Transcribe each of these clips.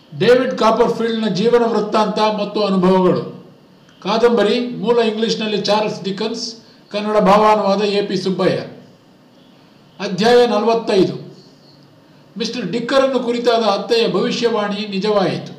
David ಕಾಪರ್ಫೀಲ್ಡ್ನ ಜೀವನ ವೃತ್ತಾಂತ ಮತ್ತು ಅನುಭವಗಳು ಕಾದಂಬರಿ ಮೂಲ ಇಂಗ್ಲಿಷ್ನಲ್ಲಿ ಚಾರ್ಲ್ಸ್ ಡಿಕನ್ಸ್ ಕನ್ನಡ ಭಾವಾನುವಾದ ಎ ಪಿ ಸುಬ್ಬಯ್ಯ ಅಧ್ಯಾಯ ನಲವತ್ತೈದು ಮಿಸ್ಟರ್ ಡಿಕ್ಕರನ್ನು ಕುರಿತಾದ ಅತ್ತೆಯ ಭವಿಷ್ಯವಾಣಿ ನಿಜವಾಯಿತು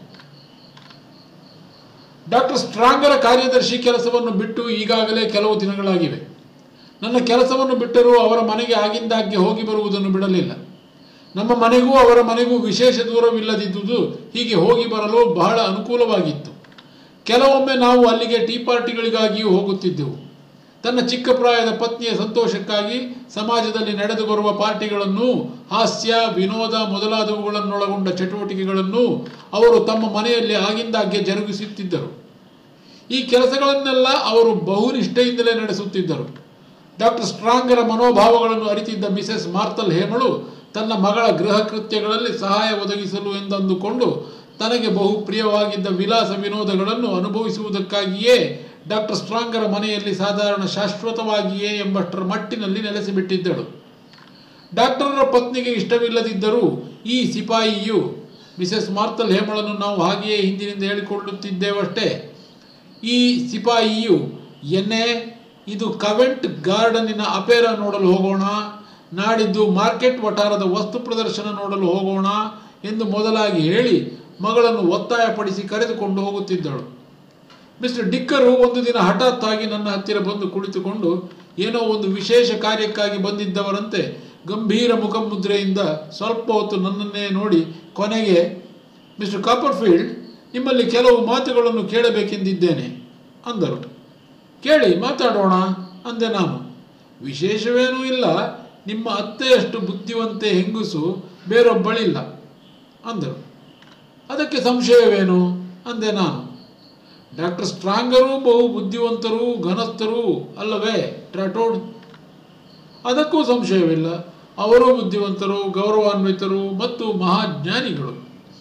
ಡಾಕ್ಟರ್ ಸ್ಟ್ರಾಂಗರ ಕಾರ್ಯದರ್ಶಿ ಕೆಲಸವನ್ನು ಬಿಟ್ಟು ಈಗಾಗಲೇ ಕೆಲವು ದಿನಗಳಾಗಿವೆ ನನ್ನ ಕೆಲಸವನ್ನು ಬಿಟ್ಟರೂ ಅವರ ಮನೆಗೆ ಆಗಿಂದಾಗ್ಗೆ ಹೋಗಿ ಬರುವುದನ್ನು ಬಿಡಲಿಲ್ಲ ನಮ್ಮ ಮನೆಗೂ ಅವರ ಮನೆಗೂ ವಿಶೇಷ ದೂರವಿಲ್ಲದಿದ್ದುದು ಹೀಗೆ ಹೋಗಿ ಬರಲು ಬಹಳ ಅನುಕೂಲವಾಗಿತ್ತು ಕೆಲವೊಮ್ಮೆ ನಾವು ಅಲ್ಲಿಗೆ ಟೀ ಪಾರ್ಟಿಗಳಿಗಾಗಿಯೂ ಹೋಗುತ್ತಿದ್ದೆವು ತನ್ನ ಚಿಕ್ಕ ಪ್ರಾಯದ ಪತ್ನಿಯ ಸಂತೋಷಕ್ಕಾಗಿ ಸಮಾಜದಲ್ಲಿ ನಡೆದು ಬರುವ ಪಾರ್ಟಿಗಳನ್ನು ಹಾಸ್ಯ ವಿನೋದ ಮೊದಲಾದವುಗಳನ್ನೊಳಗೊಂಡ ಚಟುವಟಿಕೆಗಳನ್ನು ಅವರು ತಮ್ಮ ಮನೆಯಲ್ಲಿ ಆಗಿಂದಾಗ್ಗೆ ಜರುಗಿಸುತ್ತಿದ್ದರು ಈ ಕೆಲಸಗಳನ್ನೆಲ್ಲ ಅವರು ಬಹುನಿಷ್ಠೆಯಿಂದಲೇ ನಡೆಸುತ್ತಿದ್ದರು ಡಾಕ್ಟರ್ ಸ್ಟ್ರಾಂಗರ ಮನೋಭಾವಗಳನ್ನು ಅರಿತಿದ್ದ ಮಿಸೆಸ್ ಮಾರ್ತಲ್ ಹೇಮಳು ತನ್ನ ಮಗಳ ಗೃಹ ಕೃತ್ಯಗಳಲ್ಲಿ ಸಹಾಯ ಒದಗಿಸಲು ಎಂದಂದುಕೊಂಡು ತನಗೆ ಬಹು ಪ್ರಿಯವಾಗಿದ್ದ ವಿಲಾಸ ವಿನೋದಗಳನ್ನು ಅನುಭವಿಸುವುದಕ್ಕಾಗಿಯೇ ಡಾಕ್ಟರ್ ಸ್ಟ್ರಾಂಗರ ಮನೆಯಲ್ಲಿ ಸಾಧಾರಣ ಶಾಶ್ವತವಾಗಿಯೇ ಎಂಬಷ್ಟರ ಮಟ್ಟಿನಲ್ಲಿ ನೆಲೆಸಿಬಿಟ್ಟಿದ್ದಳು ಡಾಕ್ಟರರ ಪತ್ನಿಗೆ ಇಷ್ಟವಿಲ್ಲದಿದ್ದರೂ ಈ ಸಿಪಾಯಿಯು ಮಿಸೆಸ್ ಮಾರ್ತಲ್ ಹೇಮಳನ್ನು ನಾವು ಹಾಗೆಯೇ ಹಿಂದಿನಿಂದ ಹೇಳಿಕೊಳ್ಳುತ್ತಿದ್ದೇವಷ್ಟೇ ಈ ಸಿಪಾಯಿಯು ಎನ್ನೆ ಇದು ಕವೆಂಟ್ ಗಾರ್ಡನ್ನಿನ ಅಪೇರ ನೋಡಲು ಹೋಗೋಣ ನಾಡಿದ್ದು ಮಾರ್ಕೆಟ್ ವಠಾರದ ವಸ್ತು ಪ್ರದರ್ಶನ ನೋಡಲು ಹೋಗೋಣ ಎಂದು ಮೊದಲಾಗಿ ಹೇಳಿ ಮಗಳನ್ನು ಒತ್ತಾಯಪಡಿಸಿ ಕರೆದುಕೊಂಡು ಹೋಗುತ್ತಿದ್ದಳು ಮಿಸ್ಟರ್ ಡಿಕ್ಕರು ಒಂದು ದಿನ ಹಠಾತ್ತಾಗಿ ನನ್ನ ಹತ್ತಿರ ಬಂದು ಕುಳಿತುಕೊಂಡು ಏನೋ ಒಂದು ವಿಶೇಷ ಕಾರ್ಯಕ್ಕಾಗಿ ಬಂದಿದ್ದವರಂತೆ ಗಂಭೀರ ಮುಖಮುದ್ರೆಯಿಂದ ಸ್ವಲ್ಪ ಹೊತ್ತು ನನ್ನನ್ನೇ ನೋಡಿ ಕೊನೆಗೆ ಮಿಸ್ಟರ್ ಕಾಪರ್ಫೀಲ್ಡ್ ನಿಮ್ಮಲ್ಲಿ ಕೆಲವು ಮಾತುಗಳನ್ನು ಕೇಳಬೇಕೆಂದಿದ್ದೇನೆ ಅಂದರು ಕೇಳಿ ಮಾತಾಡೋಣ ಅಂದೆ ನಾನು ವಿಶೇಷವೇನೂ ಇಲ್ಲ ನಿಮ್ಮ ಅತ್ತೆಯಷ್ಟು ಬುದ್ಧಿವಂತೆ ಹೆಂಗುಸು ಬೇರೊಬ್ಬಳಿಲ್ಲ ಅಂದರು ಅದಕ್ಕೆ ಸಂಶಯವೇನು ಅಂದೆ ನಾನು ಡಾಕ್ಟರ್ ಸ್ಟ್ರಾಂಗರು ಬಹು ಬುದ್ಧಿವಂತರು ಘನಸ್ಥರು ಅಲ್ಲವೇ ಟ್ರಾಟೋಡ್ ಅದಕ್ಕೂ ಸಂಶಯವಿಲ್ಲ ಅವರು ಬುದ್ಧಿವಂತರು ಗೌರವಾನ್ವಿತರು ಮತ್ತು ಮಹಾಜ್ಞಾನಿಗಳು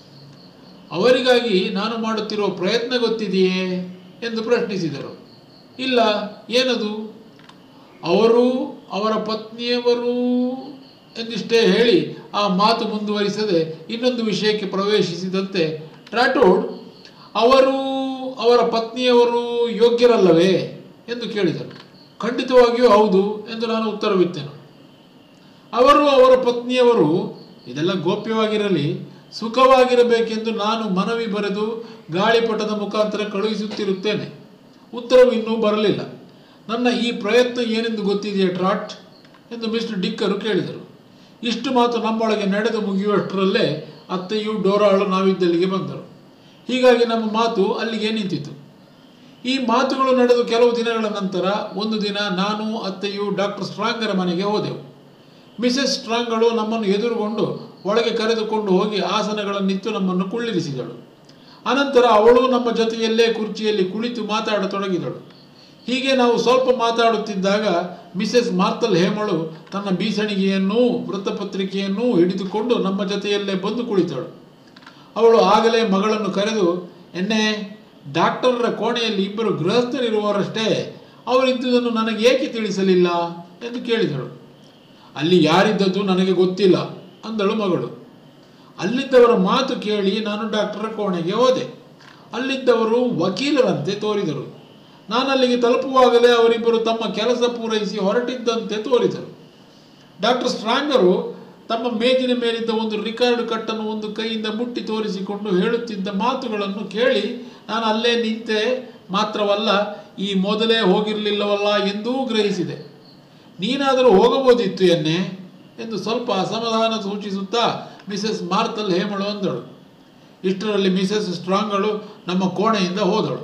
ಅವರಿಗಾಗಿ ನಾನು ಮಾಡುತ್ತಿರುವ ಪ್ರಯತ್ನ ಗೊತ್ತಿದೆಯೇ ಎಂದು ಪ್ರಶ್ನಿಸಿದರು ಇಲ್ಲ ಏನದು ಅವರು ಅವರ ಪತ್ನಿಯವರು ಎಂದಿಷ್ಟೇ ಹೇಳಿ ಆ ಮಾತು ಮುಂದುವರಿಸದೆ ಇನ್ನೊಂದು ವಿಷಯಕ್ಕೆ ಪ್ರವೇಶಿಸಿದಂತೆ ಟ್ರಾಟೋಡ್ ಅವರು ಅವರ ಪತ್ನಿಯವರು ಯೋಗ್ಯರಲ್ಲವೇ ಎಂದು ಕೇಳಿದರು ಖಂಡಿತವಾಗಿಯೂ ಹೌದು ಎಂದು ನಾನು ಉತ್ತರವಿತ್ತೇನು ಅವರು ಅವರ ಪತ್ನಿಯವರು ಇದೆಲ್ಲ ಗೋಪ್ಯವಾಗಿರಲಿ ಸುಖವಾಗಿರಬೇಕೆಂದು ನಾನು ಮನವಿ ಬರೆದು ಗಾಳಿಪಟದ ಮುಖಾಂತರ ಕಳುಹಿಸುತ್ತಿರುತ್ತೇನೆ ಉತ್ತರವು ಇನ್ನೂ ಬರಲಿಲ್ಲ ನನ್ನ ಈ ಪ್ರಯತ್ನ ಏನೆಂದು ಗೊತ್ತಿದೆಯೇ ಟ್ರಾಟ್ ಎಂದು ಮಿಸ್ಟರ್ ಡಿಕ್ಕರು ಕೇಳಿದರು ಇಷ್ಟು ಮಾತು ನಮ್ಮೊಳಗೆ ನಡೆದು ಮುಗಿಯುವಷ್ಟರಲ್ಲೇ ಅತ್ತೆಯು ಡೋರಾಳು ನಾವಿದ್ದಲ್ಲಿಗೆ ಬಂದರು ಹೀಗಾಗಿ ನಮ್ಮ ಮಾತು ಅಲ್ಲಿಗೆ ನಿಂತಿತು ಈ ಮಾತುಗಳು ನಡೆದು ಕೆಲವು ದಿನಗಳ ನಂತರ ಒಂದು ದಿನ ನಾನು ಅತ್ತೆಯು ಡಾಕ್ಟರ್ ಸ್ಟ್ರಾಂಗರ ಮನೆಗೆ ಹೋದೆವು ಮಿಸೆಸ್ ಸ್ಟ್ರಾಂಗಳು ನಮ್ಮನ್ನು ಎದುರುಗೊಂಡು ಒಳಗೆ ಕರೆದುಕೊಂಡು ಹೋಗಿ ಆಸನಗಳನ್ನಿತ್ತು ನಮ್ಮನ್ನು ಕುಳ್ಳಿರಿಸಿದಳು ಅನಂತರ ಅವಳು ನಮ್ಮ ಜೊತೆಯಲ್ಲೇ ಕುರ್ಚಿಯಲ್ಲಿ ಕುಳಿತು ಮಾತಾಡತೊಡಗಿದಳು ಹೀಗೆ ನಾವು ಸ್ವಲ್ಪ ಮಾತಾಡುತ್ತಿದ್ದಾಗ ಮಿಸೆಸ್ ಮಾರ್ತಲ್ ಹೇಮಳು ತನ್ನ ಬೀಸಣಿಗೆಯನ್ನೂ ವೃತ್ತಪತ್ರಿಕೆಯನ್ನೂ ಹಿಡಿದುಕೊಂಡು ನಮ್ಮ ಜೊತೆಯಲ್ಲೇ ಬಂದು ಕುಳಿತಳು ಅವಳು ಆಗಲೇ ಮಗಳನ್ನು ಕರೆದು ಎನ್ನೆ ಡಾಕ್ಟರರ ಕೋಣೆಯಲ್ಲಿ ಇಬ್ಬರು ಗೃಹಸ್ಥರಿರುವವರಷ್ಟೇ ಅವರಿದ್ದುದನ್ನು ನನಗೆ ಏಕೆ ತಿಳಿಸಲಿಲ್ಲ ಎಂದು ಕೇಳಿದಳು ಅಲ್ಲಿ ಯಾರಿದ್ದದ್ದು ನನಗೆ ಗೊತ್ತಿಲ್ಲ ಅಂದಳು ಮಗಳು ಅಲ್ಲಿದ್ದವರ ಮಾತು ಕೇಳಿ ನಾನು ಡಾಕ್ಟರ ಕೋಣೆಗೆ ಹೋದೆ ಅಲ್ಲಿದ್ದವರು ವಕೀಲರಂತೆ ತೋರಿದರು ನಾನು ಅಲ್ಲಿಗೆ ತಲುಪುವಾಗಲೇ ಅವರಿಬ್ಬರು ತಮ್ಮ ಕೆಲಸ ಪೂರೈಸಿ ಹೊರಟಿದ್ದಂತೆ ತೋರಿದರು ಡಾಕ್ಟರ್ ಸ್ಟ್ರಾಂಗರು ತಮ್ಮ ಮೇಜಿನ ಮೇಲಿದ್ದ ಒಂದು ರಿಕಾರ್ಡ್ ಕಟ್ಟನ್ನು ಒಂದು ಕೈಯಿಂದ ಮುಟ್ಟಿ ತೋರಿಸಿಕೊಂಡು ಹೇಳುತ್ತಿದ್ದ ಮಾತುಗಳನ್ನು ಕೇಳಿ ನಾನು ಅಲ್ಲೇ ನಿಂತೆ ಮಾತ್ರವಲ್ಲ ಈ ಮೊದಲೇ ಹೋಗಿರಲಿಲ್ಲವಲ್ಲ ಎಂದೂ ಗ್ರಹಿಸಿದೆ ನೀನಾದರೂ ಹೋಗಬಹುದಿತ್ತು ಎನ್ನೆ ಎಂದು ಸ್ವಲ್ಪ ಅಸಮಾಧಾನ ಸೂಚಿಸುತ್ತಾ ಮಿಸೆಸ್ ಮಾರ್ತಲ್ ಹೇಮಳು ಅಂದಳು ಇಷ್ಟರಲ್ಲಿ ಮಿಸೆಸ್ ಸ್ಟ್ರಾಂಗಳು ನಮ್ಮ ಕೋಣೆಯಿಂದ ಹೋದಳು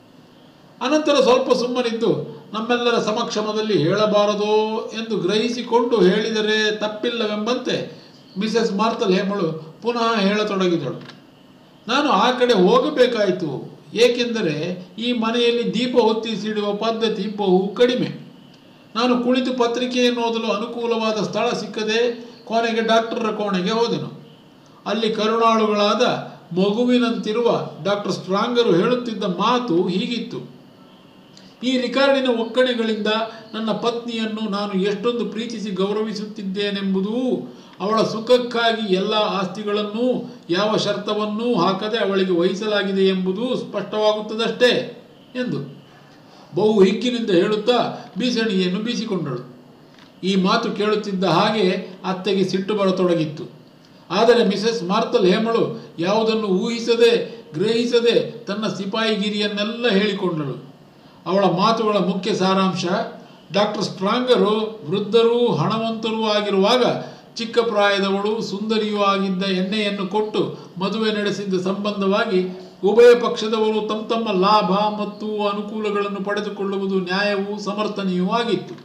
ಅನಂತರ ಸ್ವಲ್ಪ ಸುಮ್ಮನಿದ್ದು ನಮ್ಮೆಲ್ಲರ ಸಮಕ್ಷಮದಲ್ಲಿ ಹೇಳಬಾರದೋ ಎಂದು ಗ್ರಹಿಸಿಕೊಂಡು ಹೇಳಿದರೆ ತಪ್ಪಿಲ್ಲವೆಂಬಂತೆ ಮಿಸೆಸ್ ಮಾರ್ತಲ್ ಹೇಮಳು ಪುನಃ ಹೇಳತೊಡಗಿದಳು ನಾನು ಆ ಕಡೆ ಹೋಗಬೇಕಾಯಿತು ಏಕೆಂದರೆ ಈ ಮನೆಯಲ್ಲಿ ದೀಪ ಹೊತ್ತಿಸಿಡುವ ಪದ್ಧತಿ ಬಹು ಕಡಿಮೆ ನಾನು ಕುಳಿತು ಪತ್ರಿಕೆಯನ್ನು ಓದಲು ಅನುಕೂಲವಾದ ಸ್ಥಳ ಸಿಕ್ಕದೆ ಕೊನೆಗೆ ಡಾಕ್ಟರರ ಕೋಣೆಗೆ ಹೋದೆನು ಅಲ್ಲಿ ಕರುಣಾಳುಗಳಾದ ಮಗುವಿನಂತಿರುವ ಡಾಕ್ಟರ್ ಸ್ಟ್ರಾಂಗರು ಹೇಳುತ್ತಿದ್ದ ಮಾತು ಹೀಗಿತ್ತು ಈ ರಿಕಾರ್ಡಿನ ಒಕ್ಕಣೆಗಳಿಂದ ನನ್ನ ಪತ್ನಿಯನ್ನು ನಾನು ಎಷ್ಟೊಂದು ಪ್ರೀತಿಸಿ ಗೌರವಿಸುತ್ತಿದ್ದೇನೆಂಬುದೂ ಅವಳ ಸುಖಕ್ಕಾಗಿ ಎಲ್ಲ ಆಸ್ತಿಗಳನ್ನೂ ಯಾವ ಶರ್ತವನ್ನೂ ಹಾಕದೆ ಅವಳಿಗೆ ವಹಿಸಲಾಗಿದೆ ಎಂಬುದು ಸ್ಪಷ್ಟವಾಗುತ್ತದಷ್ಟೇ ಎಂದು ಬಹು ಹಿಗ್ಗಿನಿಂದ ಹೇಳುತ್ತಾ ಬೀಸಣಿಗೆಯನ್ನು ಬೀಸಿಕೊಂಡಳು ಈ ಮಾತು ಕೇಳುತ್ತಿದ್ದ ಹಾಗೆ ಅತ್ತೆಗೆ ಸಿಟ್ಟು ಬರತೊಡಗಿತ್ತು ಆದರೆ ಮಿಸೆಸ್ ಮಾರ್ತಲ್ ಹೇಮಳು ಯಾವುದನ್ನು ಊಹಿಸದೆ ಗ್ರಹಿಸದೆ ತನ್ನ ಸಿಪಾಯಿಗಿರಿಯನ್ನೆಲ್ಲ ಹೇಳಿಕೊಂಡಳು ಅವಳ ಮಾತುಗಳ ಮುಖ್ಯ ಸಾರಾಂಶ ಡಾಕ್ಟರ್ ಸ್ಟ್ರಾಂಗರು ವೃದ್ಧರೂ ಹಣವಂತರೂ ಆಗಿರುವಾಗ ಚಿಕ್ಕ ಪ್ರಾಯದವಳು ಸುಂದರಿಯೂ ಆಗಿದ್ದ ಎಣ್ಣೆಯನ್ನು ಕೊಟ್ಟು ಮದುವೆ ನಡೆಸಿದ್ದ ಸಂಬಂಧವಾಗಿ ಉಭಯ ಪಕ್ಷದವರು ತಮ್ಮ ತಮ್ಮ ಲಾಭ ಮತ್ತು ಅನುಕೂಲಗಳನ್ನು ಪಡೆದುಕೊಳ್ಳುವುದು ನ್ಯಾಯವೂ ಸಮರ್ಥನೀಯವೂ ಆಗಿತ್ತು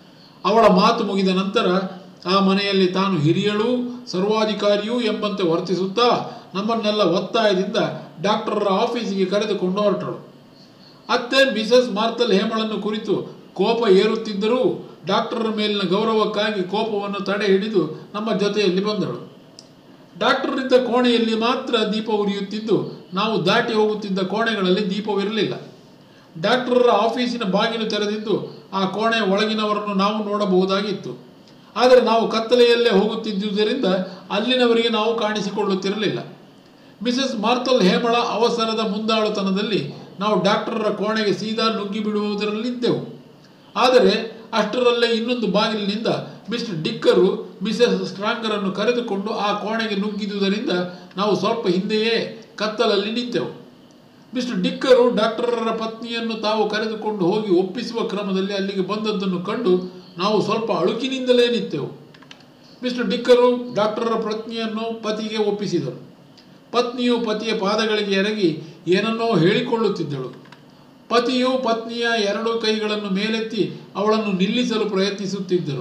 ಅವಳ ಮಾತು ಮುಗಿದ ನಂತರ ಆ ಮನೆಯಲ್ಲಿ ತಾನು ಹಿರಿಯಳು ಸರ್ವಾಧಿಕಾರಿಯೂ ಎಂಬಂತೆ ವರ್ತಿಸುತ್ತಾ ನಮ್ಮನ್ನೆಲ್ಲ ಒತ್ತಾಯದಿಂದ ಡಾಕ್ಟರರ ಆಫೀಸಿಗೆ ಕರೆದುಕೊಂಡು ಹೊರಟಳು ಅತ್ತೆ ಮಿಸಸ್ ಮಾರ್ತಲ್ ಹೇಮಳನ್ನು ಕುರಿತು ಕೋಪ ಏರುತ್ತಿದ್ದರೂ ಡಾಕ್ಟರರ ಮೇಲಿನ ಗೌರವಕ್ಕಾಗಿ ಕೋಪವನ್ನು ತಡೆ ಹಿಡಿದು ನಮ್ಮ ಜೊತೆಯಲ್ಲಿ ಬಂದಳು ಡಾಕ್ಟರ್ನಿದ್ದ ಕೋಣೆಯಲ್ಲಿ ಮಾತ್ರ ದೀಪ ಉರಿಯುತ್ತಿದ್ದು ನಾವು ದಾಟಿ ಹೋಗುತ್ತಿದ್ದ ಕೋಣೆಗಳಲ್ಲಿ ದೀಪವಿರಲಿಲ್ಲ ಡಾಕ್ಟರರ ಆಫೀಸಿನ ಬಾಗಿಲು ತೆರೆದಿದ್ದು ಆ ಕೋಣೆಯ ಒಳಗಿನವರನ್ನು ನಾವು ನೋಡಬಹುದಾಗಿತ್ತು ಆದರೆ ನಾವು ಕತ್ತಲೆಯಲ್ಲೇ ಹೋಗುತ್ತಿದ್ದುದರಿಂದ ಅಲ್ಲಿನವರಿಗೆ ನಾವು ಕಾಣಿಸಿಕೊಳ್ಳುತ್ತಿರಲಿಲ್ಲ ಮಿಸಸ್ ಮಾರ್ತಲ್ ಹೇಮಳ ಅವಸರದ ಮುಂದಾಳುತನದಲ್ಲಿ ನಾವು ಡಾಕ್ಟರರ ಕೋಣೆಗೆ ಸೀದಾ ನುಗ್ಗಿ ಬಿಡುವುದರಲ್ಲಿದ್ದೆವು ಆದರೆ ಅಷ್ಟರಲ್ಲೇ ಇನ್ನೊಂದು ಬಾಗಿಲಿನಿಂದ ಮಿಸ್ಟರ್ ಡಿಕ್ಕರು ಮಿಸೆಸ್ ಸ್ಟ್ರಾಂಗರನ್ನು ಕರೆದುಕೊಂಡು ಆ ಕೋಣೆಗೆ ನುಗ್ಗಿದುದರಿಂದ ನಾವು ಸ್ವಲ್ಪ ಹಿಂದೆಯೇ ಕತ್ತಲಲ್ಲಿ ನಿಂತೆವು ಮಿಸ್ಟರ್ ಡಿಕ್ಕರು ಡಾಕ್ಟರರ ಪತ್ನಿಯನ್ನು ತಾವು ಕರೆದುಕೊಂಡು ಹೋಗಿ ಒಪ್ಪಿಸುವ ಕ್ರಮದಲ್ಲಿ ಅಲ್ಲಿಗೆ ಬಂದದ್ದನ್ನು ಕಂಡು ನಾವು ಸ್ವಲ್ಪ ಅಳುಕಿನಿಂದಲೇ ನಿಂತೆವು ಮಿಸ್ಟರ್ ಡಿಕ್ಕರು ಡಾಕ್ಟರರ ಪತ್ನಿಯನ್ನು ಪತಿಗೆ ಒಪ್ಪಿಸಿದರು ಪತ್ನಿಯು ಪತಿಯ ಪಾದಗಳಿಗೆ ಎರಗಿ ಏನನ್ನೋ ಹೇಳಿಕೊಳ್ಳುತ್ತಿದ್ದಳು ಪತಿಯು ಪತ್ನಿಯ ಎರಡು ಕೈಗಳನ್ನು ಮೇಲೆತ್ತಿ ಅವಳನ್ನು ನಿಲ್ಲಿಸಲು ಪ್ರಯತ್ನಿಸುತ್ತಿದ್ದರು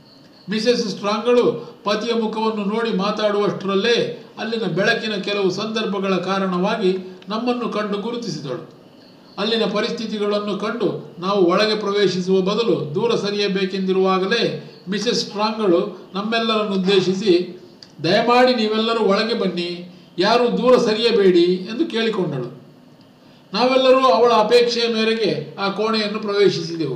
ಮಿಸೆಸ್ ಸ್ಟ್ರಾಂಗಳು ಪತಿಯ ಮುಖವನ್ನು ನೋಡಿ ಮಾತಾಡುವಷ್ಟರಲ್ಲೇ ಅಲ್ಲಿನ ಬೆಳಕಿನ ಕೆಲವು ಸಂದರ್ಭಗಳ ಕಾರಣವಾಗಿ ನಮ್ಮನ್ನು ಕಂಡು ಗುರುತಿಸಿದಳು ಅಲ್ಲಿನ ಪರಿಸ್ಥಿತಿಗಳನ್ನು ಕಂಡು ನಾವು ಒಳಗೆ ಪ್ರವೇಶಿಸುವ ಬದಲು ದೂರ ಸರಿಯಬೇಕೆಂದಿರುವಾಗಲೇ ಮಿಸೆಸ್ ಸ್ಟ್ರಾಂಗಳು ನಮ್ಮೆಲ್ಲರನ್ನು ಉದ್ದೇಶಿಸಿ ದಯಮಾಡಿ ನೀವೆಲ್ಲರೂ ಒಳಗೆ ಬನ್ನಿ ಯಾರೂ ದೂರ ಸರಿಯಬೇಡಿ ಎಂದು ಕೇಳಿಕೊಂಡಳು ನಾವೆಲ್ಲರೂ ಅವಳ ಅಪೇಕ್ಷೆಯ ಮೇರೆಗೆ ಆ ಕೋಣೆಯನ್ನು ಪ್ರವೇಶಿಸಿದೆವು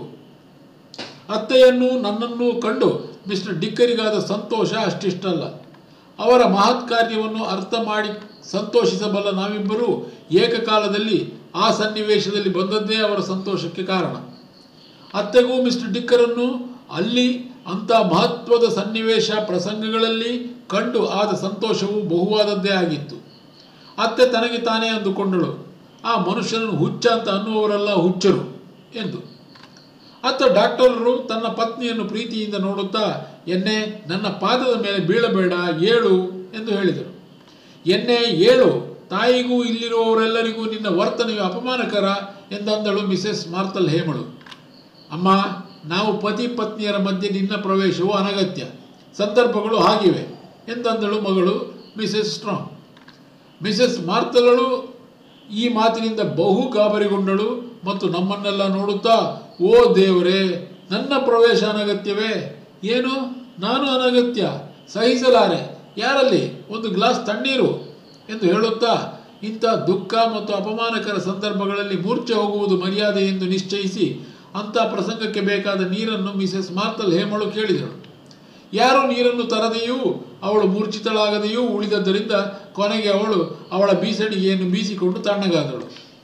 ಅತ್ತೆಯನ್ನು ನನ್ನನ್ನು ಕಂಡು ಮಿಸ್ಟರ್ ಡಿಕ್ಕರಿಗಾದ ಸಂತೋಷ ಅಷ್ಟಿಷ್ಟಲ್ಲ ಅವರ ಮಹತ್ ಕಾರ್ಯವನ್ನು ಅರ್ಥ ಮಾಡಿ ಸಂತೋಷಿಸಬಲ್ಲ ನಾವಿಬ್ಬರೂ ಏಕಕಾಲದಲ್ಲಿ ಆ ಸನ್ನಿವೇಶದಲ್ಲಿ ಬಂದದ್ದೇ ಅವರ ಸಂತೋಷಕ್ಕೆ ಕಾರಣ ಅತ್ತೆಗೂ ಮಿಸ್ಟರ್ ಡಿಕ್ಕರನ್ನು ಅಲ್ಲಿ ಅಂಥ ಮಹತ್ವದ ಸನ್ನಿವೇಶ ಪ್ರಸಂಗಗಳಲ್ಲಿ ಕಂಡು ಆದ ಸಂತೋಷವು ಬಹುವಾದದ್ದೇ ಆಗಿತ್ತು ಅತ್ತೆ ತನಗೆ ತಾನೇ ಅಂದುಕೊಂಡಳು ಆ ಮನುಷ್ಯನನ್ನು ಹುಚ್ಚ ಅಂತ ಅನ್ನುವವರೆಲ್ಲ ಹುಚ್ಚರು ಎಂದು ಅತ್ತ ಡಾಕ್ಟರರು ತನ್ನ ಪತ್ನಿಯನ್ನು ಪ್ರೀತಿಯಿಂದ ನೋಡುತ್ತಾ ಎನ್ನೆ ನನ್ನ ಪಾದದ ಮೇಲೆ ಬೀಳಬೇಡ ಏಳು ಎಂದು ಹೇಳಿದರು ಎನ್ನೆ ಏಳು ತಾಯಿಗೂ ಇಲ್ಲಿರುವವರೆಲ್ಲರಿಗೂ ನಿನ್ನ ವರ್ತನೆಯು ಅಪಮಾನಕರ ಎಂದಂದಳು ಮಿಸೆಸ್ ಮಾರ್ತಲ್ ಹೇಮಳು ಅಮ್ಮ ನಾವು ಪತಿ ಪತ್ನಿಯರ ಮಧ್ಯೆ ನಿನ್ನ ಪ್ರವೇಶವು ಅನಗತ್ಯ ಸಂದರ್ಭಗಳು ಹಾಗಿವೆ ಎಂದಂದಳು ಮಗಳು ಮಿಸೆಸ್ ಸ್ಟ್ರಾಂಗ್ ಮಿಸೆಸ್ ಮಾರ್ತಲಳು ಈ ಮಾತಿನಿಂದ ಬಹು ಗಾಬರಿಗೊಂಡಳು ಮತ್ತು ನಮ್ಮನ್ನೆಲ್ಲ ನೋಡುತ್ತಾ ಓ ದೇವರೇ ನನ್ನ ಪ್ರವೇಶ ಅನಗತ್ಯವೇ ಏನು ನಾನು ಅನಗತ್ಯ ಸಹಿಸಲಾರೆ ಯಾರಲ್ಲಿ ಒಂದು ಗ್ಲಾಸ್ ತಣ್ಣೀರು ಎಂದು ಹೇಳುತ್ತಾ ಇಂಥ ದುಃಖ ಮತ್ತು ಅಪಮಾನಕರ ಸಂದರ್ಭಗಳಲ್ಲಿ ಮೂರ್ಛೆ ಹೋಗುವುದು ಮರ್ಯಾದೆ ಎಂದು ನಿಶ್ಚಯಿಸಿ ಅಂಥ ಪ್ರಸಂಗಕ್ಕೆ ಬೇಕಾದ ನೀರನ್ನು ಮಿಸೆಸ್ ಮಾರ್ತಲ್ ಹೇಮಳು ಕೇಳಿದಳು ಯಾರು ನೀರನ್ನು ತರದೆಯೂ ಅವಳು ಮೂರ್ಛಿತಳಾಗದೆಯೂ ಉಳಿದದ್ದರಿಂದ ಕೊನೆಗೆ ಅವಳು ಅವಳ ಬೀಸಣಿಗೆಯನ್ನು ಬೀಸಿಕೊಂಡು ತಣ್ಣಗಾದಳು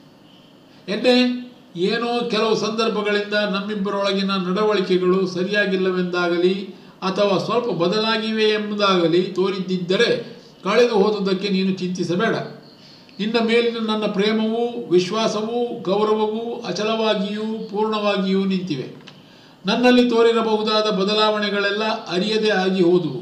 ಎನ್ನೆ ಏನೋ ಕೆಲವು ಸಂದರ್ಭಗಳಿಂದ ನಮ್ಮಿಬ್ಬರೊಳಗಿನ ನಡವಳಿಕೆಗಳು ಸರಿಯಾಗಿಲ್ಲವೆಂದಾಗಲಿ ಅಥವಾ ಸ್ವಲ್ಪ ಬದಲಾಗಿವೆ ಎಂಬುದಾಗಲಿ ತೋರಿದ್ದಿದ್ದರೆ ಕಳೆದು ಹೋದುದಕ್ಕೆ ನೀನು ಚಿಂತಿಸಬೇಡ ನಿನ್ನ ಮೇಲಿನ ನನ್ನ ಪ್ರೇಮವೂ ವಿಶ್ವಾಸವೂ ಗೌರವವೂ ಅಚಲವಾಗಿಯೂ ಪೂರ್ಣವಾಗಿಯೂ ನಿಂತಿವೆ ನನ್ನಲ್ಲಿ ತೋರಿರಬಹುದಾದ ಬದಲಾವಣೆಗಳೆಲ್ಲ ಅರಿಯದೇ ಆಗಿ ಹೋದುವು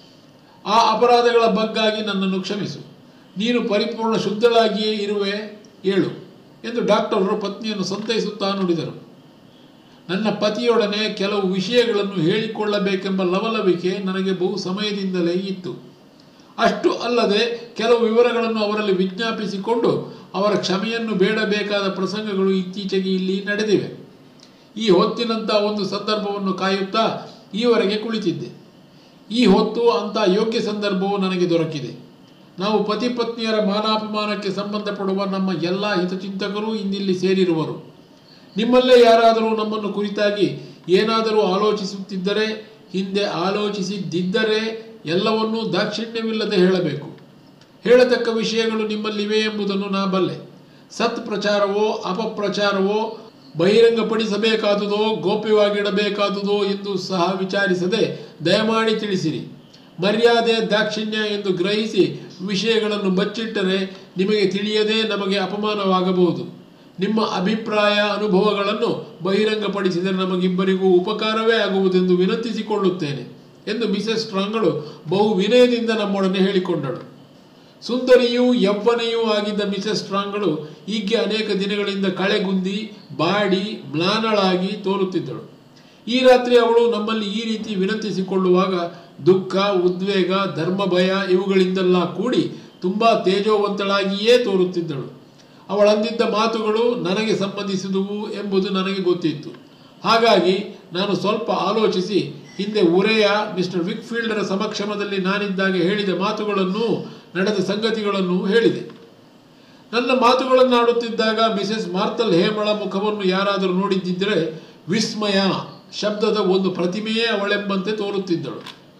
ಆ ಅಪರಾಧಗಳ ಬಗ್ಗಾಗಿ ನನ್ನನ್ನು ಕ್ಷಮಿಸು ನೀನು ಪರಿಪೂರ್ಣ ಶುದ್ಧಳಾಗಿಯೇ ಇರುವೆ ಏಳು ಎಂದು ಡಾಕ್ಟರರು ಪತ್ನಿಯನ್ನು ಸಂತೈಸುತ್ತಾ ನುಡಿದರು ನನ್ನ ಪತಿಯೊಡನೆ ಕೆಲವು ವಿಷಯಗಳನ್ನು ಹೇಳಿಕೊಳ್ಳಬೇಕೆಂಬ ಲವಲವಿಕೆ ನನಗೆ ಬಹು ಸಮಯದಿಂದಲೇ ಇತ್ತು ಅಷ್ಟು ಅಲ್ಲದೆ ಕೆಲವು ವಿವರಗಳನ್ನು ಅವರಲ್ಲಿ ವಿಜ್ಞಾಪಿಸಿಕೊಂಡು ಅವರ ಕ್ಷಮೆಯನ್ನು ಬೇಡಬೇಕಾದ ಪ್ರಸಂಗಗಳು ಇತ್ತೀಚೆಗೆ ಇಲ್ಲಿ ನಡೆದಿವೆ ಈ ಹೊತ್ತಿನಂಥ ಒಂದು ಸಂದರ್ಭವನ್ನು ಕಾಯುತ್ತಾ ಈವರೆಗೆ ಕುಳಿತಿದ್ದೆ ಈ ಹೊತ್ತು ಅಂಥ ಯೋಗ್ಯ ಸಂದರ್ಭವು ನನಗೆ ದೊರಕಿದೆ ನಾವು ಪತಿ ಪತ್ನಿಯರ ಮಾನಾಪಮಾನಕ್ಕೆ ಸಂಬಂಧಪಡುವ ನಮ್ಮ ಎಲ್ಲ ಹಿತಚಿಂತಕರು ಇಂದಿಲ್ಲಿ ಸೇರಿರುವರು ನಿಮ್ಮಲ್ಲೇ ಯಾರಾದರೂ ನಮ್ಮನ್ನು ಕುರಿತಾಗಿ ಏನಾದರೂ ಆಲೋಚಿಸುತ್ತಿದ್ದರೆ ಹಿಂದೆ ಆಲೋಚಿಸಿದ್ದಿದ್ದರೆ ಎಲ್ಲವನ್ನೂ ದಾಕ್ಷಿಣ್ಯವಿಲ್ಲದೆ ಹೇಳಬೇಕು ಹೇಳತಕ್ಕ ವಿಷಯಗಳು ನಿಮ್ಮಲ್ಲಿವೆ ಎಂಬುದನ್ನು ನಾ ಬಲ್ಲೆ ಸತ್ ಪ್ರಚಾರವೋ ಅಪಪ್ರಚಾರವೋ ಬಹಿರಂಗಪಡಿಸಬೇಕಾದುದೋ ಗೋಪ್ಯವಾಗಿಡಬೇಕಾದುದೋ ಎಂದು ಸಹ ವಿಚಾರಿಸದೆ ದಯಮಾಡಿ ತಿಳಿಸಿರಿ ಮರ್ಯಾದೆ ದಾಕ್ಷಿಣ್ಯ ಎಂದು ಗ್ರಹಿಸಿ ವಿಷಯಗಳನ್ನು ಬಚ್ಚಿಟ್ಟರೆ ನಿಮಗೆ ತಿಳಿಯದೆ ನಮಗೆ ಅಪಮಾನವಾಗಬಹುದು ನಿಮ್ಮ ಅಭಿಪ್ರಾಯ ಅನುಭವಗಳನ್ನು ಬಹಿರಂಗಪಡಿಸಿದರೆ ನಮಗಿಬ್ಬರಿಗೂ ಉಪಕಾರವೇ ಆಗುವುದೆಂದು ವಿನಂತಿಸಿಕೊಳ್ಳುತ್ತೇನೆ ಎಂದು ಮಿಸೆಸ್ ಸ್ಟ್ರಾಂಗಳು ಬಹು ವಿನಯದಿಂದ ನಮ್ಮೊಡನೆ ಹೇಳಿಕೊಂಡಳು ಸುಂದರಿಯೂ ಯೌವನೆಯೂ ಆಗಿದ್ದ ಮಿಸೆಸ್ ಸ್ಟ್ರಾಂಗಳು ಈಕೆ ಅನೇಕ ದಿನಗಳಿಂದ ಕಳೆಗುಂದಿ ಬಾಡಿ ಮ್ಲಾನಳಾಗಿ ತೋರುತ್ತಿದ್ದಳು ಈ ರಾತ್ರಿ ಅವಳು ನಮ್ಮಲ್ಲಿ ಈ ರೀತಿ ವಿನಂತಿಸಿಕೊಳ್ಳುವಾಗ ದುಃಖ ಉದ್ವೇಗ ಧರ್ಮ ಭಯ ಇವುಗಳಿಂದೆಲ್ಲ ಕೂಡಿ ತುಂಬಾ ತೇಜೋವಂತಳಾಗಿಯೇ ತೋರುತ್ತಿದ್ದಳು ಅವಳಂದಿದ್ದ ಮಾತುಗಳು ನನಗೆ ಸಂಬಂಧಿಸಿದುವು ಎಂಬುದು ನನಗೆ ಗೊತ್ತಿತ್ತು ಹಾಗಾಗಿ ನಾನು ಸ್ವಲ್ಪ ಆಲೋಚಿಸಿ ಹಿಂದೆ ಉರೆಯ ಮಿಸ್ಟರ್ ವಿಕ್ಫೀಲ್ಡರ ಸಮಕ್ಷಮದಲ್ಲಿ ನಾನಿದ್ದಾಗ ಹೇಳಿದ ಮಾತುಗಳನ್ನು ನಡೆದ ಸಂಗತಿಗಳನ್ನು ಹೇಳಿದೆ ನನ್ನ ಮಾತುಗಳನ್ನಾಡುತ್ತಿದ್ದಾಗ ಮಿಸೆಸ್ ಮಾರ್ತಲ್ ಹೇಮಳ ಮುಖವನ್ನು ಯಾರಾದರೂ ನೋಡಿದ್ದಿದ್ದರೆ ವಿಸ್ಮಯ ಶಬ್ದದ ಒಂದು ಪ್ರತಿಮೆಯೇ ಅವಳೆಂಬಂತೆ ತೋರುತ್ತಿದ್ದಳು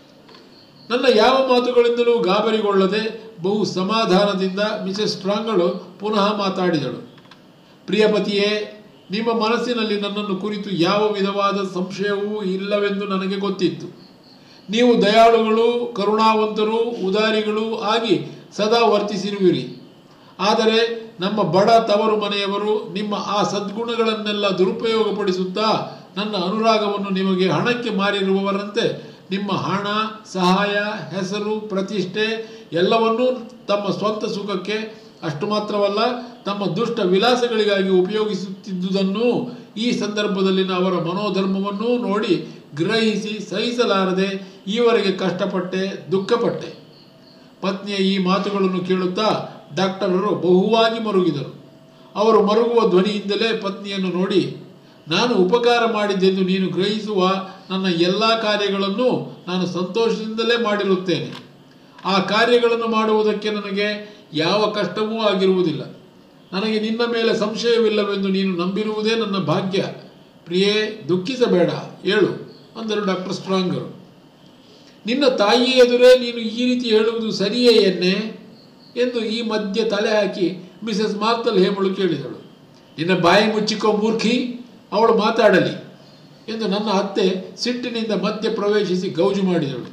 ನನ್ನ ಯಾವ ಮಾತುಗಳಿಂದಲೂ ಗಾಬರಿಗೊಳ್ಳದೆ ಬಹು ಸಮಾಧಾನದಿಂದ ಮಿಸೆಸ್ ಸ್ಟ್ರಾಂಗಳು ಪುನಃ ಮಾತಾಡಿದಳು ಪ್ರಿಯಪತಿಯೇ ನಿಮ್ಮ ಮನಸ್ಸಿನಲ್ಲಿ ನನ್ನನ್ನು ಕುರಿತು ಯಾವ ವಿಧವಾದ ಸಂಶಯವೂ ಇಲ್ಲವೆಂದು ನನಗೆ ಗೊತ್ತಿತ್ತು ನೀವು ದಯಾಳುಗಳು ಕರುಣಾವಂತರು ಉದಾರಿಗಳು ಆಗಿ ಸದಾ ವರ್ತಿಸಿರುವಿರಿ ಆದರೆ ನಮ್ಮ ಬಡ ತವರು ಮನೆಯವರು ನಿಮ್ಮ ಆ ಸದ್ಗುಣಗಳನ್ನೆಲ್ಲ ದುರುಪಯೋಗಪಡಿಸುತ್ತಾ ನನ್ನ ಅನುರಾಗವನ್ನು ನಿಮಗೆ ಹಣಕ್ಕೆ ಮಾರಿರುವವರಂತೆ ನಿಮ್ಮ ಹಣ ಸಹಾಯ ಹೆಸರು ಪ್ರತಿಷ್ಠೆ ಎಲ್ಲವನ್ನೂ ತಮ್ಮ ಸ್ವಂತ ಸುಖಕ್ಕೆ ಅಷ್ಟು ಮಾತ್ರವಲ್ಲ ತಮ್ಮ ದುಷ್ಟ ವಿಲಾಸಗಳಿಗಾಗಿ ಉಪಯೋಗಿಸುತ್ತಿದ್ದುದನ್ನು ಈ ಸಂದರ್ಭದಲ್ಲಿನ ಅವರ ಮನೋಧರ್ಮವನ್ನೂ ನೋಡಿ ಗ್ರಹಿಸಿ ಸಹಿಸಲಾರದೆ ಈವರೆಗೆ ಕಷ್ಟಪಟ್ಟೆ ದುಃಖಪಟ್ಟೆ ಪತ್ನಿಯ ಈ ಮಾತುಗಳನ್ನು ಕೇಳುತ್ತಾ ಡಾಕ್ಟರರು ಬಹುವಾಗಿ ಮರುಗಿದರು ಅವರು ಮರುಗುವ ಧ್ವನಿಯಿಂದಲೇ ಪತ್ನಿಯನ್ನು ನೋಡಿ ನಾನು ಉಪಕಾರ ಮಾಡಿದ್ದೆಂದು ನೀನು ಗ್ರಹಿಸುವ ನನ್ನ ಎಲ್ಲ ಕಾರ್ಯಗಳನ್ನು ನಾನು ಸಂತೋಷದಿಂದಲೇ ಮಾಡಿರುತ್ತೇನೆ ಆ ಕಾರ್ಯಗಳನ್ನು ಮಾಡುವುದಕ್ಕೆ ನನಗೆ ಯಾವ ಕಷ್ಟವೂ ಆಗಿರುವುದಿಲ್ಲ ನನಗೆ ನಿನ್ನ ಮೇಲೆ ಸಂಶಯವಿಲ್ಲವೆಂದು ನೀನು ನಂಬಿರುವುದೇ ನನ್ನ ಭಾಗ್ಯ ಪ್ರಿಯೇ ದುಃಖಿಸಬೇಡ ಹೇಳು ಅಂದರು ಡಾಕ್ಟರ್ ಸ್ಟ್ರಾಂಗರು ನಿನ್ನ ತಾಯಿ ಎದುರೇ ನೀನು ಈ ರೀತಿ ಹೇಳುವುದು ಸರಿಯೇ ಎನ್ನೆ ಎಂದು ಈ ಮಧ್ಯೆ ತಲೆ ಹಾಕಿ ಮಿಸೆಸ್ ಮಾರ್ತಲ್ ಹೇಮಳು ಕೇಳಿದಳು ನಿನ್ನ ಬಾಯಿ ಮುಚ್ಚಿಕೋ ಮೂರ್ಖಿ ಅವಳು ಮಾತಾಡಲಿ ಎಂದು ನನ್ನ ಅತ್ತೆ ಸಿಟ್ಟಿನಿಂದ ಮಧ್ಯೆ ಪ್ರವೇಶಿಸಿ ಗೌಜು ಮಾಡಿದಳು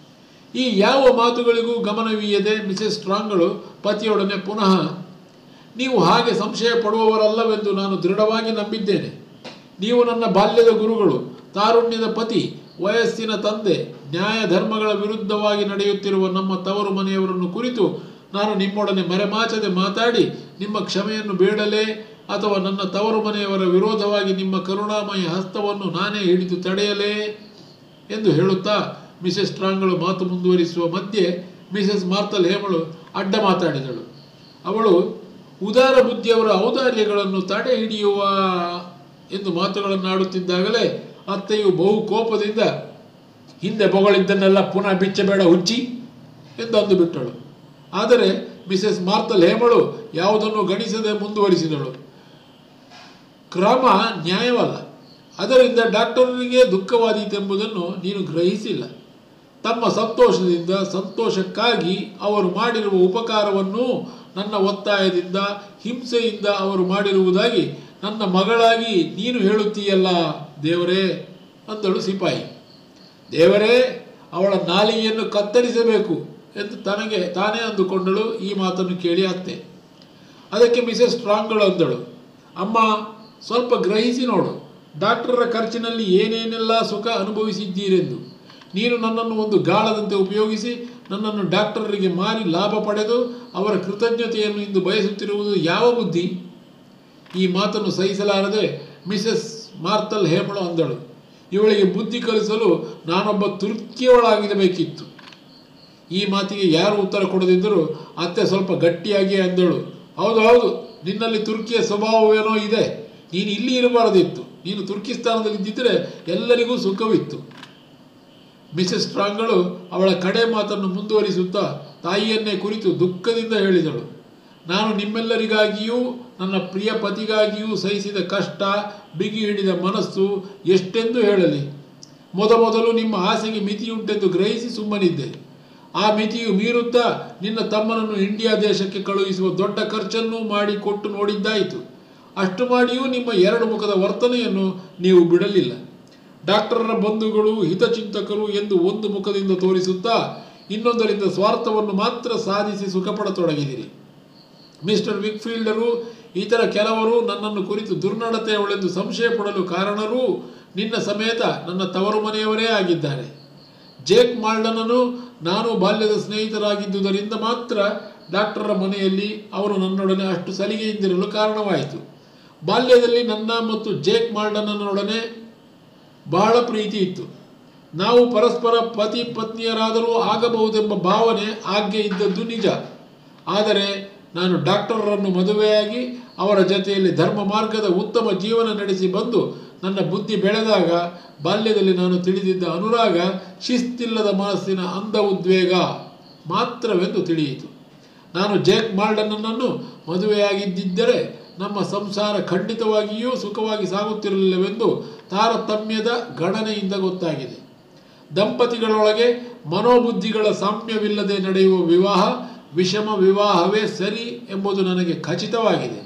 ಈ ಯಾವ ಮಾತುಗಳಿಗೂ ಗಮನವೀಯದೆ ಮಿಸೆಸ್ ಸ್ಟ್ರಾಂಗಳು ಪತಿಯೊಡನೆ ಪುನಃ ನೀವು ಹಾಗೆ ಸಂಶಯ ಪಡುವವರಲ್ಲವೆಂದು ನಾನು ದೃಢವಾಗಿ ನಂಬಿದ್ದೇನೆ ನೀವು ನನ್ನ ಬಾಲ್ಯದ ಗುರುಗಳು ತಾರುಣ್ಯದ ಪತಿ ವಯಸ್ಸಿನ ತಂದೆ ನ್ಯಾಯ ಧರ್ಮಗಳ ವಿರುದ್ಧವಾಗಿ ನಡೆಯುತ್ತಿರುವ ನಮ್ಮ ತವರು ಮನೆಯವರನ್ನು ಕುರಿತು ನಾನು ನಿಮ್ಮೊಡನೆ ಮರೆಮಾಚದೆ ಮಾತಾಡಿ ನಿಮ್ಮ ಕ್ಷಮೆಯನ್ನು ಬೇಡಲೇ ಅಥವಾ ನನ್ನ ತವರು ಮನೆಯವರ ವಿರೋಧವಾಗಿ ನಿಮ್ಮ ಕರುಣಾಮಯ ಹಸ್ತವನ್ನು ನಾನೇ ಹಿಡಿದು ತಡೆಯಲೇ ಎಂದು ಹೇಳುತ್ತಾ ಮಿಸೆಸ್ ಸ್ಟ್ರಾಂಗಳು ಮಾತು ಮುಂದುವರಿಸುವ ಮಧ್ಯೆ ಮಿಸೆಸ್ ಮಾರ್ತಲ್ ಹೇಮಳು ಅಡ್ಡ ಮಾತಾಡಿದಳು ಅವಳು ಉದಾರ ಬುದ್ಧಿಯವರ ಔದಾರ್ಯಗಳನ್ನು ತಡೆ ಹಿಡಿಯುವ ಎಂದು ಮಾತುಗಳನ್ನಾಡುತ್ತಿದ್ದಾಗಲೇ ಅತ್ತೆಯು ಬಹು ಕೋಪದಿಂದ ಹಿಂದೆ ಬೊಗಳಿದ್ದನ್ನೆಲ್ಲ ಪುನಃ ಬಿಚ್ಚಬೇಡ ಹುಚ್ಚಿ ಎಂದು ಅಂದು ಬಿಟ್ಟಳು ಆದರೆ ಮಿಸೆಸ್ ಮಾರ್ತಲ್ ಹೇಮಳು ಯಾವುದನ್ನು ಗಣಿಸದೆ ಮುಂದುವರಿಸಿದಳು ಕ್ರಮ ನ್ಯಾಯವಲ್ಲ ಅದರಿಂದ ಡಾಕ್ಟರನಿಗೆ ದುಃಖವಾದೀತೆಂಬುದನ್ನು ನೀನು ಗ್ರಹಿಸಿಲ್ಲ ತಮ್ಮ ಸಂತೋಷದಿಂದ ಸಂತೋಷಕ್ಕಾಗಿ ಅವರು ಮಾಡಿರುವ ಉಪಕಾರವನ್ನು ನನ್ನ ಒತ್ತಾಯದಿಂದ ಹಿಂಸೆಯಿಂದ ಅವರು ಮಾಡಿರುವುದಾಗಿ ನನ್ನ ಮಗಳಾಗಿ ನೀನು ಹೇಳುತ್ತೀಯಲ್ಲ ದೇವರೇ ಅಂದಳು ಸಿಪಾಯಿ ದೇವರೇ ಅವಳ ನಾಲಿಗೆಯನ್ನು ಕತ್ತರಿಸಬೇಕು ಎಂದು ತನಗೆ ತಾನೇ ಅಂದುಕೊಂಡಳು ಈ ಮಾತನ್ನು ಕೇಳಿ ಅತ್ತೆ ಅದಕ್ಕೆ ಮಿಸೆಸ್ ಸ್ಟ್ರಾಂಗ್ಗಳು ಅಂದಳು ಅಮ್ಮ ಸ್ವಲ್ಪ ಗ್ರಹಿಸಿ ನೋಡು ಡಾಕ್ಟರರ ಖರ್ಚಿನಲ್ಲಿ ಏನೇನೆಲ್ಲ ಸುಖ ಅನುಭವಿಸಿದ್ದೀರೆಂದು ನೀನು ನನ್ನನ್ನು ಒಂದು ಗಾಳದಂತೆ ಉಪಯೋಗಿಸಿ ನನ್ನನ್ನು ಡಾಕ್ಟರರಿಗೆ ಮಾರಿ ಲಾಭ ಪಡೆದು ಅವರ ಕೃತಜ್ಞತೆಯನ್ನು ಇಂದು ಬಯಸುತ್ತಿರುವುದು ಯಾವ ಬುದ್ಧಿ ಈ ಮಾತನ್ನು ಸಹಿಸಲಾರದೆ ಮಿಸೆಸ್ ಮಾರ್ತಲ್ ಹೇಮಳು ಅಂದಳು ಇವಳಿಗೆ ಬುದ್ಧಿ ಕಲಿಸಲು ನಾನೊಬ್ಬ ತುರ್ಕಿಯವಳಾಗಿರಬೇಕಿತ್ತು ಈ ಮಾತಿಗೆ ಯಾರು ಉತ್ತರ ಕೊಡದಿದ್ದರೂ ಅತ್ತೆ ಸ್ವಲ್ಪ ಗಟ್ಟಿಯಾಗಿ ಅಂದಳು ಹೌದು ಹೌದು ನಿನ್ನಲ್ಲಿ ತುರ್ಕಿಯ ಸ್ವಭಾವವೇನೋ ಇದೆ ನೀನು ಇಲ್ಲಿ ಇರಬಾರದಿತ್ತು ನೀನು ತುರ್ಕಿಸ್ತಾನದಲ್ಲಿ ಇದ್ದಿದ್ದರೆ ಎಲ್ಲರಿಗೂ ಸುಖವಿತ್ತು ಮಿಸೆಸ್ ಸ್ಟ್ರಾಂಗಳು ಅವಳ ಕಡೆ ಮಾತನ್ನು ಮುಂದುವರಿಸುತ್ತಾ ತಾಯಿಯನ್ನೇ ಕುರಿತು ದುಃಖದಿಂದ ಹೇಳಿದಳು ನಾನು ನಿಮ್ಮೆಲ್ಲರಿಗಾಗಿಯೂ ನನ್ನ ಪ್ರಿಯ ಪತಿಗಾಗಿಯೂ ಸಹಿಸಿದ ಕಷ್ಟ ಬಿಗಿ ಹಿಡಿದ ಮನಸ್ಸು ಎಷ್ಟೆಂದು ಹೇಳಲಿ ಮೊದಮೊದಲು ನಿಮ್ಮ ಆಸೆಗೆ ಮಿತಿಯುಂಟೆಂದು ಗ್ರಹಿಸಿ ಸುಮ್ಮನಿದ್ದೆ ಆ ಮಿತಿಯು ಮೀರುತ್ತಾ ನಿನ್ನ ತಮ್ಮನನ್ನು ಇಂಡಿಯಾ ದೇಶಕ್ಕೆ ಕಳುಹಿಸುವ ದೊಡ್ಡ ಖರ್ಚನ್ನು ಮಾಡಿ ಕೊಟ್ಟು ನೋಡಿದ್ದಾಯಿತು ಅಷ್ಟು ಮಾಡಿಯೂ ನಿಮ್ಮ ಎರಡು ಮುಖದ ವರ್ತನೆಯನ್ನು ನೀವು ಬಿಡಲಿಲ್ಲ ಡಾಕ್ಟರರ ಬಂಧುಗಳು ಹಿತಚಿಂತಕರು ಎಂದು ಒಂದು ಮುಖದಿಂದ ತೋರಿಸುತ್ತಾ ಇನ್ನೊಂದರಿಂದ ಸ್ವಾರ್ಥವನ್ನು ಮಾತ್ರ ಸಾಧಿಸಿ ಸುಖಪಡತೊಡಗಿದಿರಿ ಮಿಸ್ಟರ್ ವಿಕ್ಫೀಲ್ಡರು ಇತರ ಕೆಲವರು ನನ್ನನ್ನು ಕುರಿತು ದುರ್ನಡತೆಯವಳೆಂದು ಸಂಶಯ ಪಡಲು ಕಾರಣರೂ ನಿನ್ನ ಸಮೇತ ನನ್ನ ತವರು ಮನೆಯವರೇ ಆಗಿದ್ದಾರೆ ಜೇಕ್ ಮಾಲ್ಡನನು ನಾನು ಬಾಲ್ಯದ ಸ್ನೇಹಿತರಾಗಿದ್ದುದರಿಂದ ಮಾತ್ರ ಡಾಕ್ಟರರ ಮನೆಯಲ್ಲಿ ಅವರು ನನ್ನೊಡನೆ ಅಷ್ಟು ಸಲಿಗೆಯಿಂದಿರಲು ಕಾರಣವಾಯಿತು ಬಾಲ್ಯದಲ್ಲಿ ನನ್ನ ಮತ್ತು ಜೇಕ್ ಮಾಲ್ಡನನೊಡನೆ ಬಹಳ ಪ್ರೀತಿ ಇತ್ತು ನಾವು ಪರಸ್ಪರ ಪತಿ ಪತ್ನಿಯರಾದರೂ ಆಗಬಹುದೆಂಬ ಭಾವನೆ ಆಗ್ಗೆ ಇದ್ದದ್ದು ನಿಜ ಆದರೆ ನಾನು ಡಾಕ್ಟರರನ್ನು ಮದುವೆಯಾಗಿ ಅವರ ಜೊತೆಯಲ್ಲಿ ಧರ್ಮ ಮಾರ್ಗದ ಉತ್ತಮ ಜೀವನ ನಡೆಸಿ ಬಂದು ನನ್ನ ಬುದ್ಧಿ ಬೆಳೆದಾಗ ಬಾಲ್ಯದಲ್ಲಿ ನಾನು ತಿಳಿದಿದ್ದ ಅನುರಾಗ ಶಿಸ್ತಿಲ್ಲದ ಮನಸ್ಸಿನ ಅಂಧ ಉದ್ವೇಗ ಮಾತ್ರವೆಂದು ತಿಳಿಯಿತು ನಾನು ಜೇಕ್ ಮಾಲ್ಡನನ್ನು ಮದುವೆಯಾಗಿದ್ದಿದ್ದರೆ ನಮ್ಮ ಸಂಸಾರ ಖಂಡಿತವಾಗಿಯೂ ಸುಖವಾಗಿ ಸಾಗುತ್ತಿರಲಿಲ್ಲವೆಂದು ತಾರತಮ್ಯದ ಗಣನೆಯಿಂದ ಗೊತ್ತಾಗಿದೆ ದಂಪತಿಗಳೊಳಗೆ ಮನೋಬುದ್ಧಿಗಳ ಸಾಮ್ಯವಿಲ್ಲದೆ ನಡೆಯುವ ವಿವಾಹ ವಿಷಮ ವಿವಾಹವೇ ಸರಿ ಎಂಬುದು ನನಗೆ ಖಚಿತವಾಗಿದೆ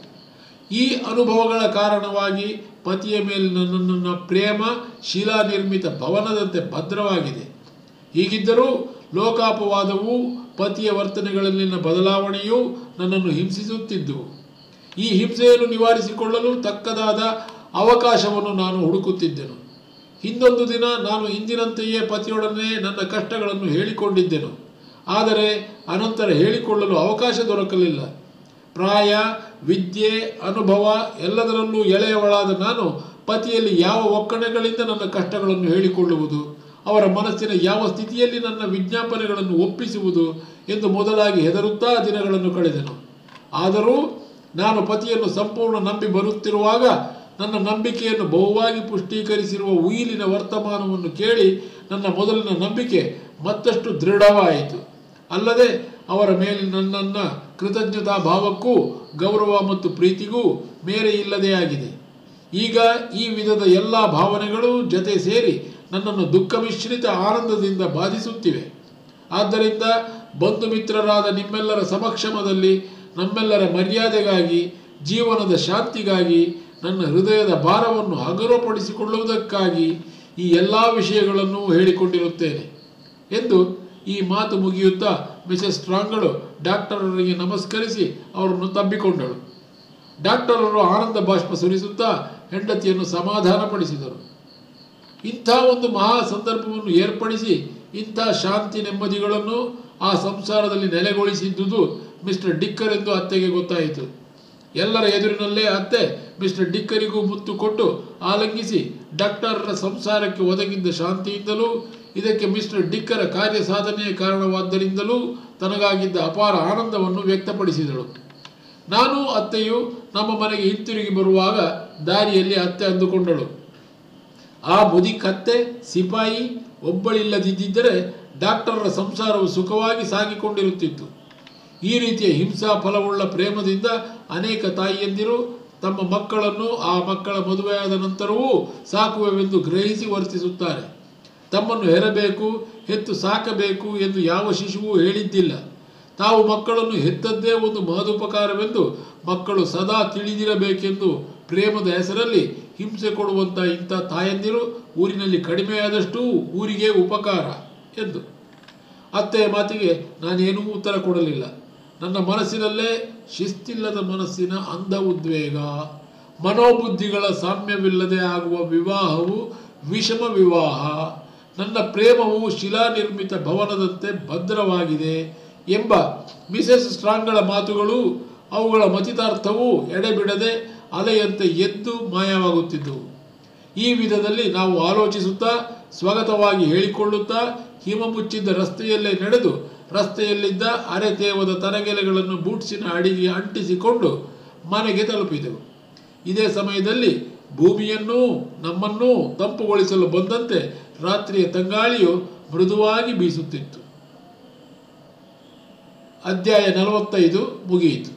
ಈ ಅನುಭವಗಳ ಕಾರಣವಾಗಿ ಪತಿಯ ಮೇಲಿನ ನನ್ನ ಪ್ರೇಮ ಶಿಲಾನಿರ್ಮಿತ ಭವನದಂತೆ ಭದ್ರವಾಗಿದೆ ಹೀಗಿದ್ದರೂ ಲೋಕಾಪವಾದವೂ ಪತಿಯ ವರ್ತನೆಗಳಲ್ಲಿನ ಬದಲಾವಣೆಯೂ ನನ್ನನ್ನು ಹಿಂಸಿಸುತ್ತಿದ್ದುವು ಈ ಹಿಂಸೆಯನ್ನು ನಿವಾರಿಸಿಕೊಳ್ಳಲು ತಕ್ಕದಾದ ಅವಕಾಶವನ್ನು ನಾನು ಹುಡುಕುತ್ತಿದ್ದೆನು ಹಿಂದೊಂದು ದಿನ ನಾನು ಇಂದಿನಂತೆಯೇ ಪತಿಯೊಡನೆ ನನ್ನ ಕಷ್ಟಗಳನ್ನು ಹೇಳಿಕೊಂಡಿದ್ದೆನು ಆದರೆ ಅನಂತರ ಹೇಳಿಕೊಳ್ಳಲು ಅವಕಾಶ ದೊರಕಲಿಲ್ಲ ಪ್ರಾಯ ವಿದ್ಯೆ ಅನುಭವ ಎಲ್ಲದರಲ್ಲೂ ಎಳೆಯವಳಾದ ನಾನು ಪತಿಯಲ್ಲಿ ಯಾವ ಒಕ್ಕಣೆಗಳಿಂದ ನನ್ನ ಕಷ್ಟಗಳನ್ನು ಹೇಳಿಕೊಳ್ಳುವುದು ಅವರ ಮನಸ್ಸಿನ ಯಾವ ಸ್ಥಿತಿಯಲ್ಲಿ ನನ್ನ ವಿಜ್ಞಾಪನೆಗಳನ್ನು ಒಪ್ಪಿಸುವುದು ಎಂದು ಮೊದಲಾಗಿ ಹೆದರುತ್ತಾ ದಿನಗಳನ್ನು ಕಳೆದೆನು ಆದರೂ ನಾನು ಪತಿಯನ್ನು ಸಂಪೂರ್ಣ ನಂಬಿ ಬರುತ್ತಿರುವಾಗ ನನ್ನ ನಂಬಿಕೆಯನ್ನು ಬಹುವಾಗಿ ಪುಷ್ಟೀಕರಿಸಿರುವ ಉಯಿಲಿನ ವರ್ತಮಾನವನ್ನು ಕೇಳಿ ನನ್ನ ಮೊದಲಿನ ನಂಬಿಕೆ ಮತ್ತಷ್ಟು ದೃಢವಾಯಿತು ಅಲ್ಲದೆ ಅವರ ಮೇಲಿನ ನನ್ನ ಕೃತಜ್ಞತಾ ಭಾವಕ್ಕೂ ಗೌರವ ಮತ್ತು ಪ್ರೀತಿಗೂ ಮೇರೆ ಇಲ್ಲದೇ ಆಗಿದೆ ಈಗ ಈ ವಿಧದ ಎಲ್ಲ ಭಾವನೆಗಳು ಜೊತೆ ಸೇರಿ ನನ್ನನ್ನು ದುಃಖ ಮಿಶ್ರಿತ ಆನಂದದಿಂದ ಬಾಧಿಸುತ್ತಿವೆ ಆದ್ದರಿಂದ ಬಂಧು ಮಿತ್ರರಾದ ನಿಮ್ಮೆಲ್ಲರ ಸಮಕ್ಷಮದಲ್ಲಿ ನಮ್ಮೆಲ್ಲರ ಮರ್ಯಾದೆಗಾಗಿ ಜೀವನದ ಶಾಂತಿಗಾಗಿ ನನ್ನ ಹೃದಯದ ಭಾರವನ್ನು ಹಗುರಪಡಿಸಿಕೊಳ್ಳುವುದಕ್ಕಾಗಿ ಈ ಎಲ್ಲ ವಿಷಯಗಳನ್ನು ಹೇಳಿಕೊಂಡಿರುತ್ತೇನೆ ಎಂದು ಈ ಮಾತು ಮುಗಿಯುತ್ತಾ ಮಿಸೆಸ್ ಸ್ಟ್ರಾಂಗಳು ಡಾಕ್ಟರರಿಗೆ ನಮಸ್ಕರಿಸಿ ಅವರನ್ನು ತಬ್ಬಿಕೊಂಡಳು ಡಾಕ್ಟರರು ಆನಂದ ಬಾಷ್ಪ ಸುರಿಸುತ್ತಾ ಹೆಂಡತಿಯನ್ನು ಸಮಾಧಾನಪಡಿಸಿದರು ಇಂಥ ಒಂದು ಮಹಾ ಸಂದರ್ಭವನ್ನು ಏರ್ಪಡಿಸಿ ಇಂಥ ಶಾಂತಿ ನೆಮ್ಮದಿಗಳನ್ನು ಆ ಸಂಸಾರದಲ್ಲಿ ನೆಲೆಗೊಳಿಸಿದ್ದುದು ಮಿಸ್ಟರ್ ಡಿಕ್ಕರ್ ಎಂದು ಅತ್ತೆಗೆ ಗೊತ್ತಾಯಿತು ಎಲ್ಲರ ಎದುರಿನಲ್ಲೇ ಅತ್ತೆ ಮಿಸ್ಟರ್ ಡಿಕ್ಕರಿಗೂ ಮುತ್ತು ಕೊಟ್ಟು ಆಲಂಗಿಸಿ ಡಾಕ್ಟರರ ಸಂಸಾರಕ್ಕೆ ಒದಗಿದ್ದ ಶಾಂತಿಯಿಂದಲೂ ಇದಕ್ಕೆ ಮಿಸ್ಟರ್ ಡಿಕ್ಕರ ಕಾರ್ಯ ಸಾಧನೆಯ ಕಾರಣವಾದ್ದರಿಂದಲೂ ತನಗಾಗಿದ್ದ ಅಪಾರ ಆನಂದವನ್ನು ವ್ಯಕ್ತಪಡಿಸಿದಳು ನಾನು ಅತ್ತೆಯು ನಮ್ಮ ಮನೆಗೆ ಹಿಂತಿರುಗಿ ಬರುವಾಗ ದಾರಿಯಲ್ಲಿ ಅತ್ತೆ ಅಂದುಕೊಂಡಳು ಆ ಮುದಿ ಕತ್ತೆ ಸಿಪಾಯಿ ಒಬ್ಬಳಿಲ್ಲದಿದ್ದರೆ ಡಾಕ್ಟರರ ಸಂಸಾರವು ಸುಖವಾಗಿ ಸಾಗಿಕೊಂಡಿರುತ್ತಿತ್ತು ಈ ರೀತಿಯ ಹಿಂಸಾ ಫಲವುಳ್ಳ ಪ್ರೇಮದಿಂದ ಅನೇಕ ತಾಯಿಯಂದಿರು ತಮ್ಮ ಮಕ್ಕಳನ್ನು ಆ ಮಕ್ಕಳ ಮದುವೆಯಾದ ನಂತರವೂ ಸಾಕುವೆವೆಂದು ಗ್ರಹಿಸಿ ವರ್ತಿಸುತ್ತಾರೆ ತಮ್ಮನ್ನು ಹೆರಬೇಕು ಹೆತ್ತು ಸಾಕಬೇಕು ಎಂದು ಯಾವ ಶಿಶುವೂ ಹೇಳಿದ್ದಿಲ್ಲ ತಾವು ಮಕ್ಕಳನ್ನು ಹೆತ್ತದ್ದೇ ಒಂದು ಮಹದುಪಕಾರವೆಂದು ಮಕ್ಕಳು ಸದಾ ತಿಳಿದಿರಬೇಕೆಂದು ಪ್ರೇಮದ ಹೆಸರಲ್ಲಿ ಹಿಂಸೆ ಕೊಡುವಂಥ ಇಂಥ ತಾಯಂದಿರು ಊರಿನಲ್ಲಿ ಕಡಿಮೆಯಾದಷ್ಟೂ ಊರಿಗೆ ಉಪಕಾರ ಎಂದು ಅತ್ತೆಯ ಮಾತಿಗೆ ನಾನೇನೂ ಉತ್ತರ ಕೊಡಲಿಲ್ಲ ನನ್ನ ಮನಸ್ಸಿನಲ್ಲೇ ಶಿಸ್ತಿಲ್ಲದ ಮನಸ್ಸಿನ ಅಂಧ ಉದ್ವೇಗ ಮನೋಬುದ್ಧಿಗಳ ಸಾಮ್ಯವಿಲ್ಲದೆ ಆಗುವ ವಿವಾಹವು ವಿಷಮ ವಿವಾಹ ನನ್ನ ಪ್ರೇಮವು ಶಿಲಾನಿರ್ಮಿತ ಭವನದಂತೆ ಭದ್ರವಾಗಿದೆ ಎಂಬ ಮಿಸೆಸ್ ಸ್ಟ್ರಾಂಗಳ ಮಾತುಗಳು ಅವುಗಳ ಮತಿತಾರ್ಥವು ಎಡೆಬಿಡದೆ ಅಲೆಯಂತೆ ಎದ್ದು ಮಾಯವಾಗುತ್ತಿದ್ದವು ಈ ವಿಧದಲ್ಲಿ ನಾವು ಆಲೋಚಿಸುತ್ತಾ ಸ್ವಗತವಾಗಿ ಹೇಳಿಕೊಳ್ಳುತ್ತಾ ಹಿಮ ಮುಚ್ಚಿದ್ದ ರಸ್ತೆಯಲ್ಲೇ ನಡೆದು ರಸ್ತೆಯಲ್ಲಿದ್ದ ಅರೆತೇವದ ತರಗೆಲೆಗಳನ್ನು ಬೂಟ್ಸಿನ ಅಡಿಗೆ ಅಂಟಿಸಿಕೊಂಡು ಮನೆಗೆ ತಲುಪಿದೆವು ಇದೇ ಸಮಯದಲ್ಲಿ ಭೂಮಿಯನ್ನೂ ನಮ್ಮನ್ನೂ ತಂಪುಗೊಳಿಸಲು ಬಂದಂತೆ ರಾತ್ರಿಯ ತಂಗಾಳಿಯು ಮೃದುವಾಗಿ ಬೀಸುತ್ತಿತ್ತು ಅಧ್ಯಾಯ ನಲವತ್ತೈದು ಮುಗಿಯಿತು